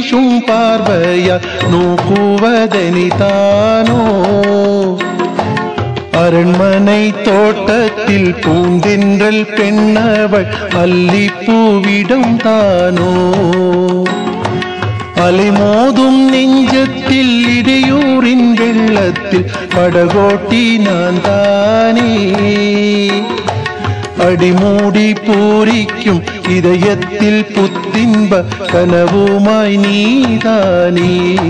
வீசும் பார்வையா நோக்குவதனிதானோ அரண்மனை தோட்டத்தில் பூந்தென்றல் பெண்ணவள் அல்லிப்பூவிடம் தானோ அலைமோதும் நெஞ்சத்தில் இடையூரின் வெள்ளத்தில் படகோட்டி நான் தானே அடிமூடி பூரிக்கும் இதயத்தில் புத்தின்ப கனவுமாய் நீதானே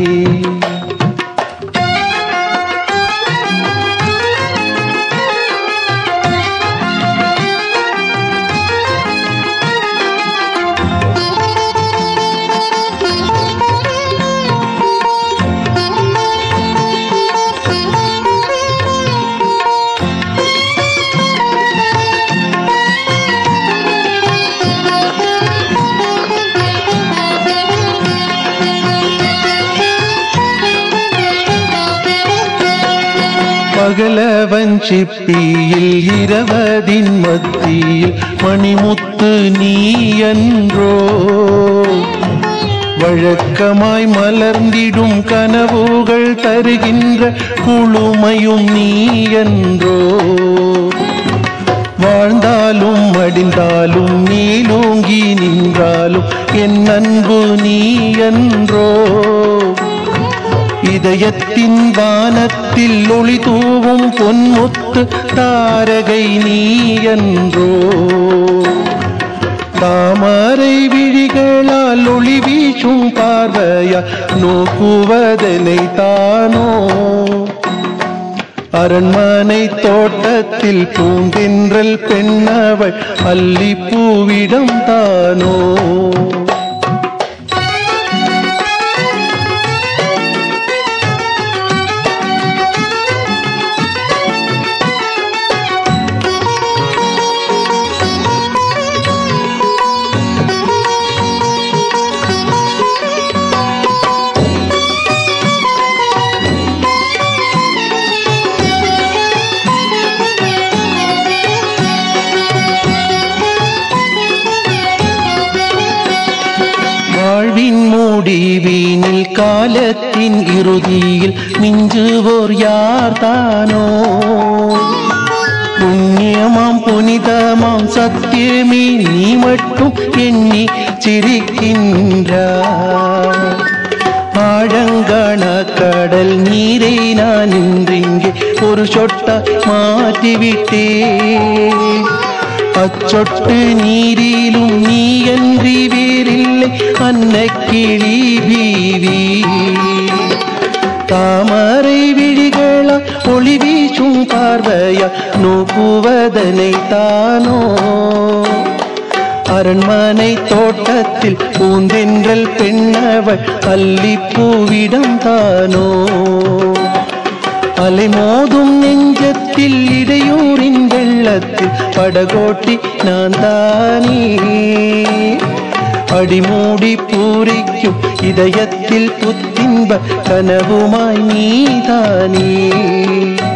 பகலவன் சிப்பியில் இரவதின் மத்தியில் மணிமுத்து நீ என்றோ வழக்கமாய் மலர்ந்திடும் கனவுகள் தருகின்ற குழுமையும் நீ என்றோ வாழ்ந்தாலும் மடிந்தாலும் நீலோங்கி நின்றாலும் என் அன்பு நீ என்றோ இதயத்தின் வானத்தில் ஒளி தூவும் பொன்முத்து தாரகை நீ என்றோ தாமரை விழிகளால் ஒளி வீசும் பார்வையா நோக்குவதனை தானோ அரண்மனை தோட்டத்தில் பூந்தென்றல் பெண்ணவள் அல்லிப்பூவிடம் தானோ வாழ்வின் முடிவினில் காலத்தின் இறுதியில் மிஞ்சுவோர் யார் தானோ புண்ணியமாம் புனிதமாம் சத்தியமே நீ மட்டும் எண்ணி சிரிக்கின்றார் ஆழங்கான கடல் நீரை நான் இன்றிங்கே ஒரு சொட்டா மாற்றிவிட்டேன் அச்சொட்டு நீரிலும் நீ அன்றி வேறில்லை அன்னக்கிளி பீவி தாமரை விழிகளா ஒளி வீசும் பார்வையா நோக்குவதனை தானோ அரண்மனை தோட்டத்தில் பூந்தென்றல் பெண்ணவள் அல்லிப்பூவிடம் தானோ அலைமோதும் நெஞ்சத்தில் இடையூரின் வெள்ளத்தில் படகோட்டி நான் தானே அடிமூடி பூரிக்கும் இதயத்தில் புத்தின்ப கனவுமாய் நீதானே